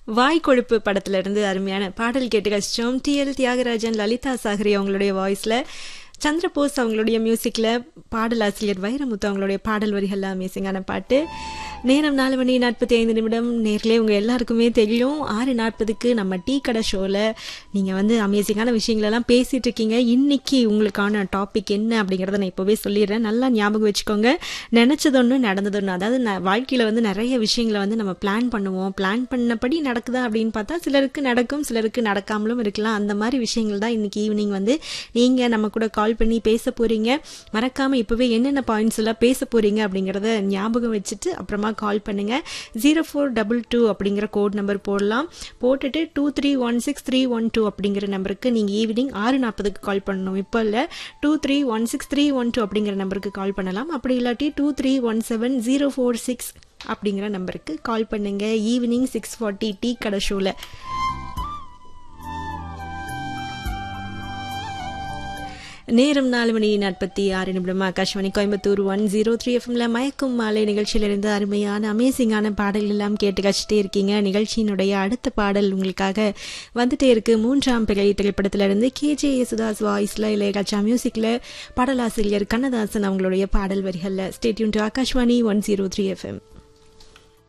வாய் கொழுப்பு படத்துல இருந்து அருமையான பாடல் கேட்டு கழிச்சோம் டிஎல் தியாகராஜன் லலிதா சாகரி அவங்களுடைய வாய்ஸ்ல சந்திரபோஸ் அவங்களுடைய மியூசிக்ல பாடலாசிரியர் வைரமுத்து அவங்களுடைய பாடல் வரிகள்லாம் அமேசிங்கான பாட்டு நேரம் நாலு மணி நாற்பத்தி ஐந்து நிமிடம் நேர்களே உங்கள் எல்லாருக்குமே தெரியும் ஆறு நாற்பதுக்கு நம்ம டீ கடை ஷோவில் நீங்கள் வந்து அமேசிங்கான விஷயங்களெல்லாம் பேசிகிட்டு இருக்கீங்க இன்னைக்கு உங்களுக்கான டாபிக் என்ன அப்படிங்கிறத நான் இப்போவே சொல்லிடுறேன் நல்லா ஞாபகம் வச்சுக்கோங்க நினச்சது ஒன்று நடந்தது ஒன்று அதாவது ந வாழ்க்கையில் வந்து நிறைய விஷயங்களை வந்து நம்ம பிளான் பண்ணுவோம் பிளான் பண்ணபடி நடக்குதா அப்படின்னு பார்த்தா சிலருக்கு நடக்கும் சிலருக்கு நடக்காமலும் இருக்கலாம் அந்த மாதிரி விஷயங்கள் தான் இன்னைக்கு ஈவினிங் வந்து நீங்கள் நம்ம கூட கால் பண்ணி பேச போகிறீங்க மறக்காமல் இப்போவே என்னென்ன பாயிண்ட்ஸ் எல்லாம் பேச போகிறீங்க அப்படிங்கிறத ஞாபகம் வச்சுட்டு அப்புறமா கால் பண்ணுங்க ஜீரோ ஃபோர் டபுள் டூ அப்படிங்கிற கோட் நம்பர் போடலாம் போட்டுட்டு two three one six three one two அப்படிங்கிற நம்பருக்கு நீங்கள் ஈவினிங் ஆறு நாற்பதுக்கு கால் பண்ணணும் இப்போ இல்லை two three one six three one two அப்படிங்கிற நம்பருக்கு கால் பண்ணலாம் அப்படி இல்லாட்டி two three one seven zero four six அப்படிங்கிற நம்பருக்கு கால் பண்ணுங்க ஈவினிங் சிக்ஸ் ஃபார்ட்டி டீ கடை ஷோவில் நேரம் நாலு மணி நாற்பத்தி ஆறு நிமிடம் Akashvani Coimbatore one zero three எஃப்எம்ல மயக்கும் மாலை நிகழ்ச்சியிலிருந்து அருமையான அமேசிங்கான பாடல்கள் எல்லாம் கேட்டு கழிச்சிட்டே இருக்கீங்க நிகழ்ச்சியினுடைய அடுத்த பாடல் உங்களுக்காக வந்துட்டே இருக்கு மூன்றாம் பிறை திரைப்படத்திலிருந்து கேஜே யேசுதாஸ் வாய்ஸ்ல இளையராஜா மியூசிக்ல பாடலாசிரியர் கண்ணதாசன் அவங்களுடைய பாடல் வரிகள்ல stay tuned to Akashvani one zero three FM